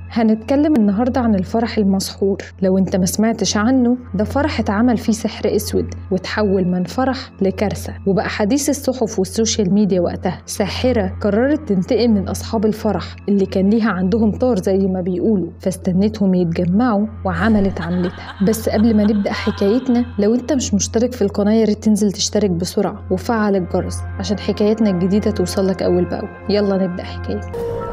هنتكلم النهاردة عن الفرح المسحور لو انت ما سمعتش عنه ده فرح اتعمل فيه سحر اسود وتحول من فرح لكارثة وبقى حديث الصحف والسوشيال ميديا وقتها ساحرة قررت تنتقم من أصحاب الفرح اللي كان ليها عندهم طار زي ما بيقولوا فاستنتهم يتجمعوا وعملت عملتها بس قبل ما نبدأ حكايتنا لو انت مش مشترك في القناة يا ريت تنزل تشترك بسرعة وفعل الجرس عشان حكايتنا الجديدة توصلك أول بأول يلا نبدأ حكايتنا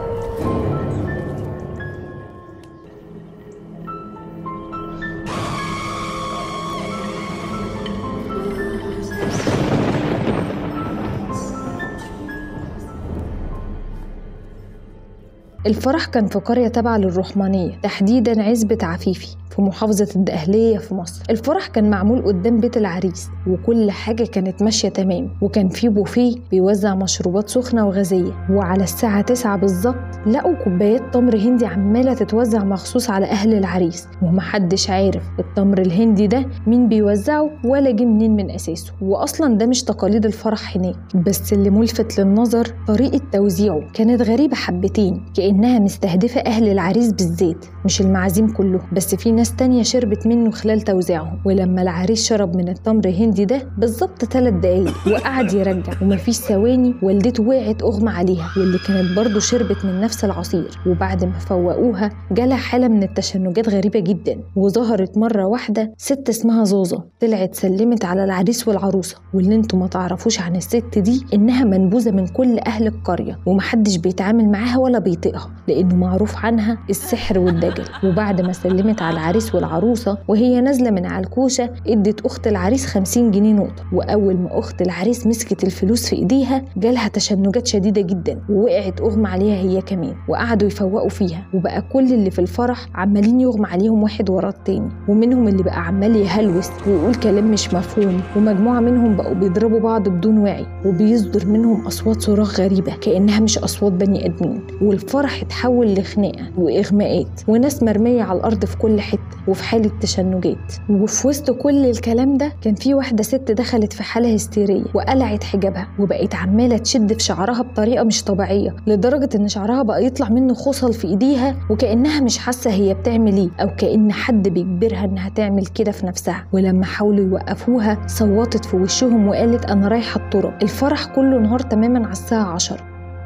الفرح كان في قرية تابعة للرحمانية تحديدا عزبة عفيفي في محافظة الدقهلية في مصر الفرح كان معمول قدام بيت العريس وكل حاجة كانت ماشية تمام وكان في بوفيه بيوزع مشروبات سخنة وغازية وعلى الساعة 9 بالظبط لقوا كوبايات تمر هندي عمالة تتوزع مخصوص على أهل العريس ومحدش عارف التمر الهندي ده مين بيوزعه ولا جه منين من أساسه وأصلا ده مش تقاليد الفرح هناك بس اللي ملفت للنظر طريقة توزيعه كانت غريبة حبتين كأنها مستهدفة أهل العريس بالذات مش المعازيم كله بس في ناس تانية شربت منه خلال توزيعهم ولما العريس شرب من التمر الهندي ده بالظبط ثلاث دقايق وقعد يرجع ومفيش ثواني والدته وقعت أغمى عليها واللي كانت برضه شربت من نفس العصير وبعد ما فوقوها جالها حالة من التشنجات غريبة جدا وظهرت مرة واحدة ست اسمها زوزة طلعت سلمت على العريس والعروسة واللي انتوا ما تعرفوش عن الست دي انها منبوذة من كل أهل القرية ومحدش بيتعامل معاها ولا بيطيقها لأنه معروف عنها السحر والدجل وبعد ما سلمت على العريس والعروسة وهي نازلة من على الكوشة ادت أخت العريس 50 جنيه نقطة وأول ما أخت العريس مسكت الفلوس في إيديها جالها تشنجات شديدة جدا ووقعت أغمى عليها هي كمان وقعدوا يفوقوا فيها وبقى كل اللي في الفرح عمالين يغمى عليهم واحد ورا التاني ومنهم اللي بقى عمال يهلوس ويقول كلام مش مفهوم ومجموعة منهم بقوا بيضربوا بعض بدون وعي وبيصدر منهم أصوات صراخ غريبة كأنها مش أصوات بني آدمين والفرح اتحول لخناقة وإغماءات وناس مرمية على الأرض في كل حتة وفي حالة تشنجات وفي وسط كل الكلام ده كان في واحدة ست دخلت في حالة هستيرية وقلعت حجابها وبقت عمالة تشد في شعرها بطريقة مش طبيعية لدرجة إن شعرها بقى يطلع منه خصل في إيديها وكأنها مش حاسة هي بتعمل إيه أو كأن حد بيجبرها إنها تعمل كده في نفسها ولما حاولوا يوقفوها صوتت في وشهم وقالت أنا رايحة الطرق الفرح كله نهار تماما على الساعة 10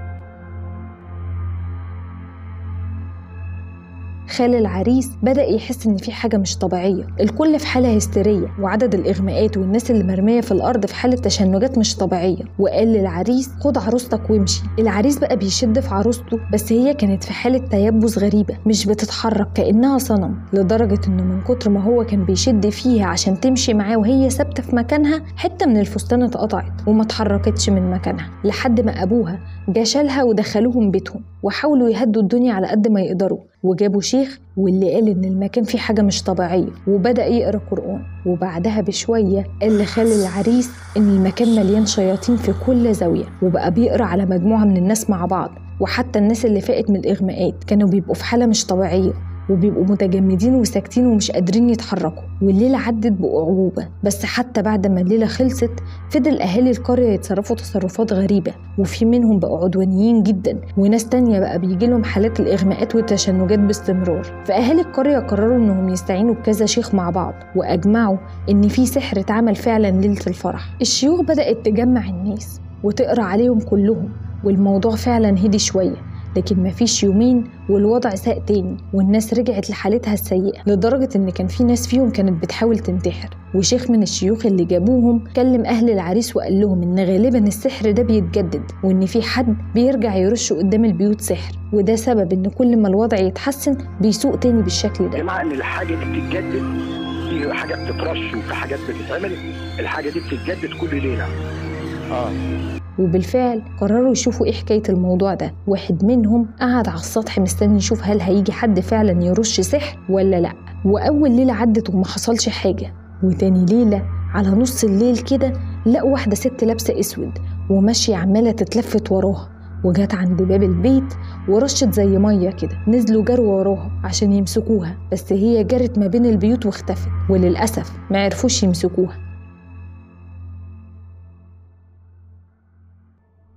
خال العريس بدأ يحس إن في حاجة مش طبيعية الكل في حالة هستيرية وعدد الإغماءات والناس اللي مرمية في الأرض في حالة تشنجات مش طبيعية وقال للعريس خد عروستك وامشي العريس بقى بيشد في عروسته بس هي كانت في حالة تيبس غريبة مش بتتحرك كأنها صنم لدرجة إنه من كتر ما هو كان بيشد فيها عشان تمشي معاه وهي ثابتة في مكانها حتة من الفستان اتقطعت وما اتحركتش من مكانها لحد ما أبوها جه شالها ودخلوهم بيتهم وحاولوا يهدوا الدنيا على قد ما يقدروا وجابوا شيخ واللي قال ان المكان فيه حاجه مش طبيعيه وبدا يقرا قران وبعدها بشويه قال لخال العريس ان المكان مليان شياطين في كل زاويه وبقى بيقرا على مجموعه من الناس مع بعض وحتى الناس اللي فاقت من الاغماءات كانوا بيبقوا في حاله مش طبيعيه وبيبقوا متجمدين وساكتين ومش قادرين يتحركوا والليلة عدت بأعجوبة بس حتى بعد ما الليلة خلصت فضل أهالي القرية يتصرفوا تصرفات غريبة وفي منهم بقوا عدوانيين جدا وناس تانية بقى بيجيلهم حالات الإغماءات والتشنجات باستمرار فأهالي القرية قرروا إنهم يستعينوا بكذا شيخ مع بعض وأجمعوا إن في سحر اتعمل فعلا ليلة الفرح الشيوخ بدأت تجمع الناس وتقرأ عليهم كلهم والموضوع فعلا هدي شويه لكن مفيش يومين والوضع ساء تاني والناس رجعت لحالتها السيئة لدرجة إن كان في ناس فيهم كانت بتحاول تنتحر وشيخ من الشيوخ اللي جابوهم كلم أهل العريس وقال لهم إن غالبا السحر ده بيتجدد وإن في حد بيرجع يرش قدام البيوت سحر وده سبب إن كل ما الوضع يتحسن بيسوق تاني بالشكل ده جماعة إن الحاجة دي بتتجدد في حاجات بتترش وفي حاجات بتتعمل الحاجة دي بتتجدد كل ليلة اه وبالفعل قرروا يشوفوا ايه حكايه الموضوع ده واحد منهم قعد على السطح مستني يشوف هل هيجي حد فعلا يرش سحر ولا لا واول ليله عدت وما حصلش حاجه وتاني ليله على نص الليل كده لقوا واحده ست لابسه اسود وماشيه عماله تتلفت وراها وجت عند باب البيت ورشت زي ميه كده نزلوا جروا وراها عشان يمسكوها بس هي جرت ما بين البيوت واختفت وللاسف ما عرفوش يمسكوها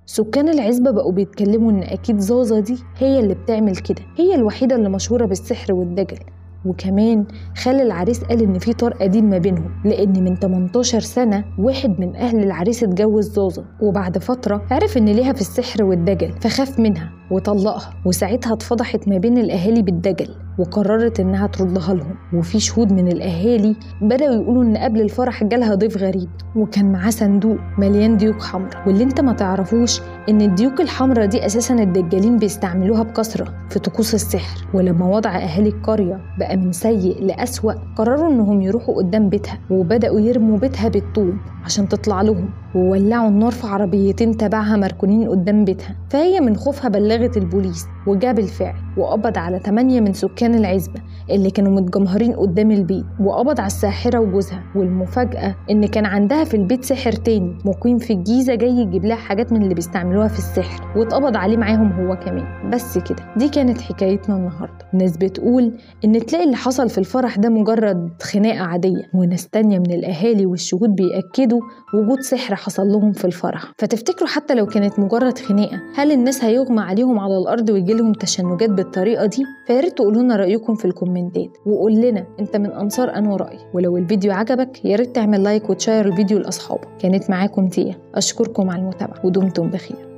سكان العزبة بقوا بيتكلموا إن أكيد زازا دي هي اللي بتعمل كده هي الوحيدة اللي مشهورة بالسحر والدجل وكمان خال العريس قال إن في طار قديم ما بينهم لأن من 18 سنة واحد من أهل العريس اتجوز زازا وبعد فترة عرف إن ليها في السحر والدجل فخاف منها وطلقها وساعتها اتفضحت ما بين الأهالي بالدجل وقررت إنها تردها لهم وفي شهود من الأهالي بدأوا يقولوا إن قبل الفرح جالها ضيف غريب وكان معاه صندوق مليان ديوك حمراء واللي انت ما تعرفوش إن الديوك الحمراء دي أساسا الدجالين بيستعملوها بكثرة في طقوس السحر ولما وضع أهالي القرية بقى من سيء لأسوأ قرروا إنهم يروحوا قدام بيتها وبدأوا يرموا بيتها بالطوب عشان تطلع لهم وولعوا النار في عربيتين تبعها مركونين قدام بيتها فهي من خوفها بلغت البوليس وجاب الفعل وقبض على ثمانية من سكان العزبة اللي كانوا متجمهرين قدام البيت وقبض على الساحرة وجوزها والمفاجأة إن كان عندها في البيت ساحر تاني مقيم في الجيزة جاي يجيب لها حاجات من اللي بيستعملوها في السحر واتقبض عليه معاهم هو كمان بس كده دي كانت حكايتنا النهاردة ناس بتقول إن تلاقي اللي حصل في الفرح ده مجرد خناقة عادية وناس تانية من الأهالي والشهود بيأكدوا وجود سحر حصل لهم في الفرح فتفتكروا حتى لو كانت مجرد خناقة هل الناس هيغمى عليهم على الأرض ويجي لهم تشنجات بالطريقة دي فياريت تقولوا لنا رأيكم في الكومنتات وقول لنا انت من أنصار أنو رأي ولو الفيديو عجبك ياريت تعمل لايك وتشير الفيديو لأصحابك كانت معاكم تيا أشكركم على المتابعة ودمتم بخير